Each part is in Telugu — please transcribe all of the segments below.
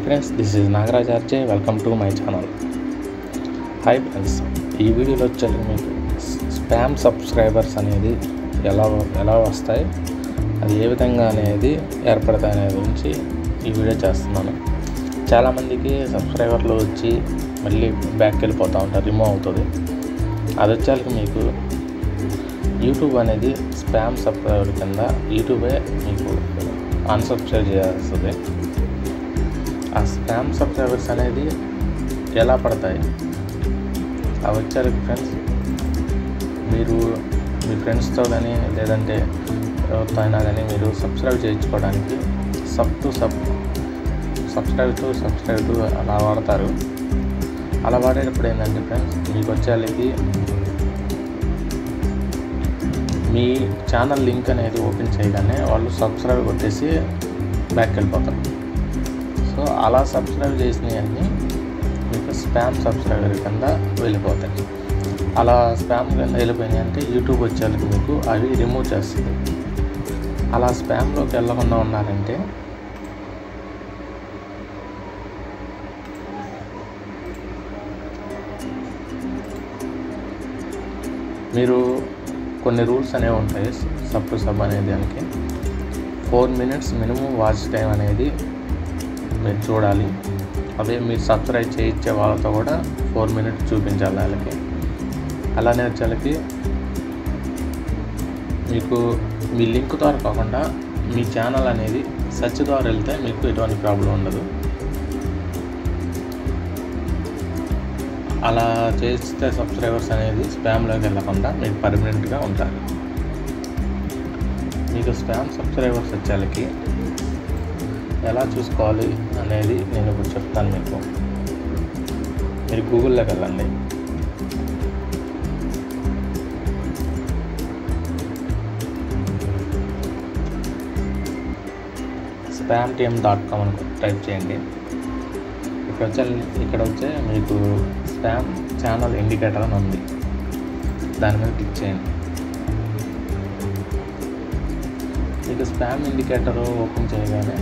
friends this is Nagaraj RJ welcome to my channel hi friends ఈ వీడియోలో వచ్చేది మీకు స్పామ్ సబ్స్క్రైబర్స్ అనేది ఎలా ఎలా వస్తాయి అది ఏ విధంగా అనేది ఏర్పడతాయి అనే గురించి ఈ వీడియో చేస్తున్నాను చాలామందికి సబ్స్క్రైబర్లు వచ్చి మళ్ళీ బ్యాక్ వెళ్ళిపోతూ ఉంటారు రిమూవ్ అవుతుంది అది వచ్చేసరికి మీకు యూట్యూబ్ అనేది స్పామ్ సబ్స్క్రైబర్ కింద యూట్యూబే మీకు అన్సబ్స్క్రైబ్ చేస్తుంది ఆ స్పామ్ సబ్స్క్రైబర్స్ అనేది ఎలా పడతాయి అవి వచ్చారు ఫ్రెండ్స్ మీరు మీ ఫ్రెండ్స్తో కానీ లేదంటే ఎవరితో అయినా కానీ మీరు సబ్స్క్రైబ్ చేయించుకోవడానికి sub to sub subscribe to subscribe to అలా వాడతారు అలా వాడేటప్పుడు ఏంటంటే ఫ్రెండ్స్ మీకు వచ్చేళ్ళకి మీ ఛానల్ లింక్ అనేది ఓపెన్ చేయగానే వాళ్ళు సబ్స్క్రైబ్ కొట్టేసి బ్యాక్ వెళ్ళిపోతారు సో అలా సబ్స్క్రైబ్ చేసినవన్నీ మీకు స్పామ్ సబ్స్క్రైబర్ కింద వెళ్ళిపోతాయి అలా స్పామ్ కింద వెళ్ళిపోయినాయి అంటే యూట్యూబ్ వచ్చేందుకు మీకు అవి రిమూవ్ చేస్తుంది అలా స్పామ్లోకి వెళ్ళకుండా ఉన్నారంటే మీరు కొన్ని రూల్స్ అనేవి ఉంటాయి సబ్ టు సబ్ అనే దానికి four minutes minimum watch time అనేది మీరు చూడాలి అదే మీరు సబ్స్క్రైబ్ చేయించే వాళ్ళతో కూడా ఫోర్ మినిట్స్ చూపించాలి వాళ్ళకి అలానే వచ్చేళ్ళకి మీకు మీ లింక్ ద్వారా కాకుండా మీ ఛానల్ అనేది సెర్చ్ ద్వారా వెళ్తే మీకు ఎటువంటి ప్రాబ్లం ఉండదు అలా చేస్తే సబ్స్క్రైబర్స్ అనేది స్పామ్లోకి వెళ్ళకుండా మీకు పర్మనెంట్గా ఉంటారు మీకు స్పామ్ సబ్స్క్రైబర్స్ వచ్చేళ్ళకి ఎలా చూసుకోవాలి అనేది నేను ఇప్పుడు చెప్తాను మీకు మీరు గూగుల్లోకి వెళ్ళండి స్పామ్ టీఎం డాట్ కామ్ అని టైప్ చేయండి ఇక్కడ వచ్చే ఇక్కడ వచ్చే మీకు స్పామ్ ఛానల్ ఇండికేటర్ అని ఉంది దాని మీద క్లిక్ చేయండి మీకు స్పామ్ ఇండికేటర్ ఓపెన్ చేయగానే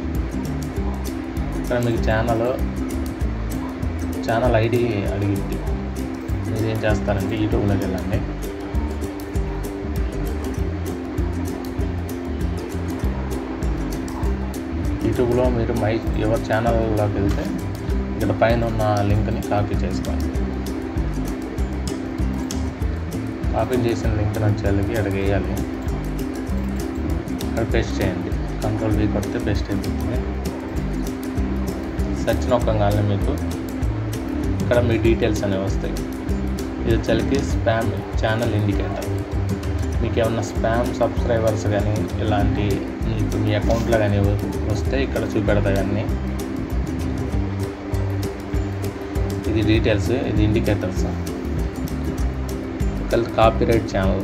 ఇక్కడ మీకు ఛానల్ ఛానల్ ఐడి అడిగింది మీరు ఏం చేస్తారంటే యూట్యూబ్లోకి వెళ్ళండి యూట్యూబ్లో మీరు మై ఎవరి ఛానల్లోకి వెళ్తే ఇక్కడ పైన ఉన్న లింక్ని కాపీ చేసుకోండి కాపీ చేసిన లింక్ని వచ్చేళ్ళకి ఇక్కడ వేయాలి ఇక్కడ పేస్ట్ చేయండి కంట్రోల్ వీ కొడితే పేస్ట్ అయిపోతుంది సెర్చ్ నొక్కగానే మీకు ఇక్కడ మీ డీటెయిల్స్ అనేవి వస్తాయి ఇది వచ్చేసరికి స్పామ్ ఛానల్ ఇండికేటర్ మీకు ఏమన్నా స్పామ్ సబ్స్క్రైబర్స్ కానీ ఇలాంటి మీకు మీ అకౌంట్లో కానీ వస్తే ఇక్కడ చూపెడతాయి అన్నీ ఇది డీటెయిల్స్ ఇది ఇండికేటర్స్ ఇక్కడ కాపీరైట్ ఛానల్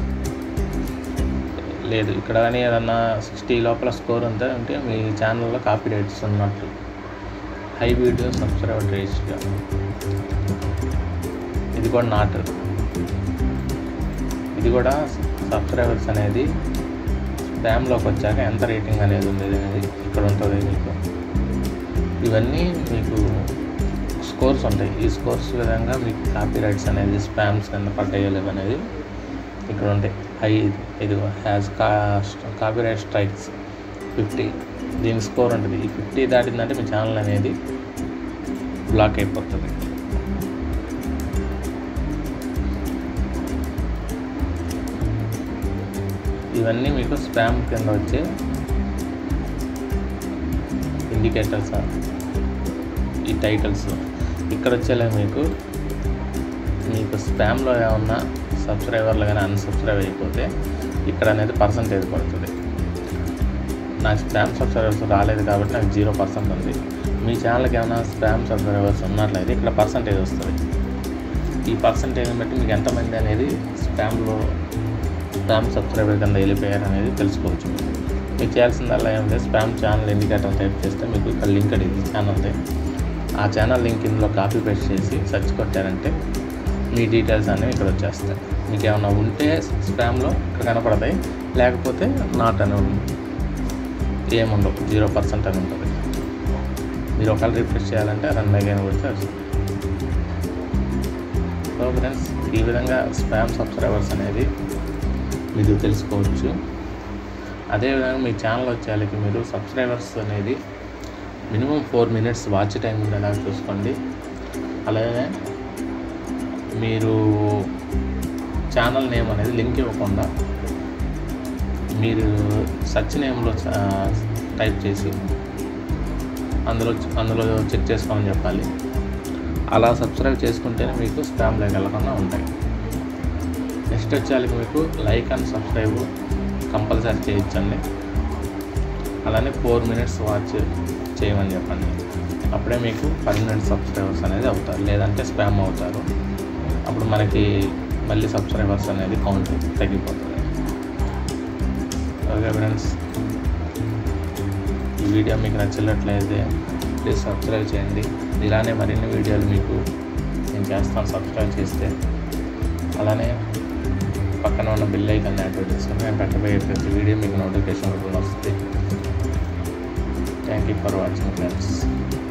లేదు ఇక్కడ కానీ ఏదన్నా సిక్స్టీ లోపల స్కోర్ ఉంటే అంటే మీ ఛానల్లో కాపీ రైట్స్ ఉన్నట్టు హై వీడియో సబ్స్క్రైబర్ రేట్స్గా ఇది కూడా నాట్ ఇది కూడా సబ్స్క్రైబర్స్ అనేది స్పామ్లోకి వచ్చాక ఎంత రేటింగ్ అనేది ఉంది అనేది ఇక్కడ ఉంటుంది మీకు ఇవన్నీ మీకు స్కోర్స్ ఉంటాయి ఈ స్కోర్స్ విధంగా మీకు కాపీ రైట్స్ అనేది స్పామ్స్ కింద పడ్డాయో అనేది ఇక్కడ ఉంటాయి హై ఇది has copy right strikes fifty దీని స్కోర్ ఉంటుంది ఈ ఫిఫ్టీ దాటిందంటే మీ ఛానల్ అనేది బ్లాక్ అయిపోతుంది ఇవన్నీ మీకు స్పామ్ కింద వచ్చే ఇండికేటర్స్ ఈ టైటిల్స్ ఇక్కడ వచ్చేలా మీకు మీకు స్పామ్లో ఏమన్నా సబ్స్క్రైబర్లు కానీ అన్సబ్స్క్రైబ్ అయిపోతే ఇక్కడ అనేది పర్సంటేజ్ పడుతుంది నాకు స్పామ్ సబ్స్క్రైబర్స్ రాలేదు కాబట్టి నాకు జీరో పర్సెంట్ ఉంది మీ ఛానల్కి ఏమైనా స్పామ్ సబ్స్క్రైబర్స్ ఉన్నట్లయితే ఇక్కడ పర్సంటేజ్ వస్తుంది ఈ పర్సంటేజ్ని బట్టి మీకు ఎంతమంది అనేది స్పామ్లో స్పామ్ సబ్స్క్రైబర్ కింద వెళ్ళిపోయారు అనేది తెలుసుకోవచ్చు మీకు చేయాల్సిందల్లా ఏమంటే స్పామ్ ఛానల్ ఇండికేటర్ టైప్ చేస్తే మీకు ఇక్కడ లింక్ అడిగింది ఛానల్ది ఆ ఛానల్ లింక్ ఇందులో కాపీ పేస్ట్ చేసి సెర్చ్ కొట్టారంటే మీ డీటెయిల్స్ అనేవి ఇక్కడ వచ్చేస్తాయి మీకు ఏమైనా ఉంటే స్పామ్లో ఇక్కడ కనపడతాయి లేకపోతే నాట్ అని ఉంది ఏముండవు జీరో పర్సెంట్ అని ఉంటుంది మీరు ఒకవేళ రిఫ్రెష్ చేయాలంటే రన్ అగైన్ కొడితే వస్తుంది సో ఫ్రెండ్స్ ఈ విధంగా స్పామ్ సబ్స్క్రైబర్స్ అనేది మీరు తెలుసుకోవచ్చు అదేవిధంగా మీ ఛానల్ వచ్చేళ్ళకి మీరు సబ్స్క్రైబర్స్ అనేది minimum four minutes watch time ఉండేలా చూసుకోండి అలాగే మీరు ఛానల్ నేమ్ అనేది లింక్ ఇవ్వకుండా మీరు సర్చ్ నేమ్లో టైప్ చేసి అందులో అందులో చెక్ చేసుకోమని చెప్పాలి అలా సబ్స్క్రైబ్ చేసుకుంటేనే మీకు స్పామ్ లేక వెళ్ళకుండా ఉంటాయి నెక్స్ట్ వచ్చేసరికి మీకు లైక్ అండ్ సబ్స్క్రైబ్ కంపల్సరీ చేయించండి అలానే ఫోర్ మినిట్స్ వాచ్ చేయమని చెప్పండి అప్పుడే మీకు పర్మనెంట్ సబ్స్క్రైబర్స్ అనేది అవుతారు లేదంటే స్పామ్ అవుతారు అప్పుడు మనకి మళ్ళీ సబ్స్క్రైబర్స్ అనేది కౌంట్ తగ్గిపోతుంది ఓకే ఫ్రెండ్స్ ఈ వీడియో మీకు నచ్చినట్లయితే ప్లీజ్ సబ్స్క్రైబ్ చేయండి ఇలానే మరిన్ని వీడియోలు మీకు నేను చేస్తాను సబ్స్క్రైబ్ చేస్తే అలానే పక్కన ఉన్న బిల్ ఐకాన్ యాక్టివేట్ చేసుకుని నేను పెట్టబోయే ప్రతి వీడియో మీకు నోటిఫికేషన్ రూపంలో వస్తుంది thank you for watching friends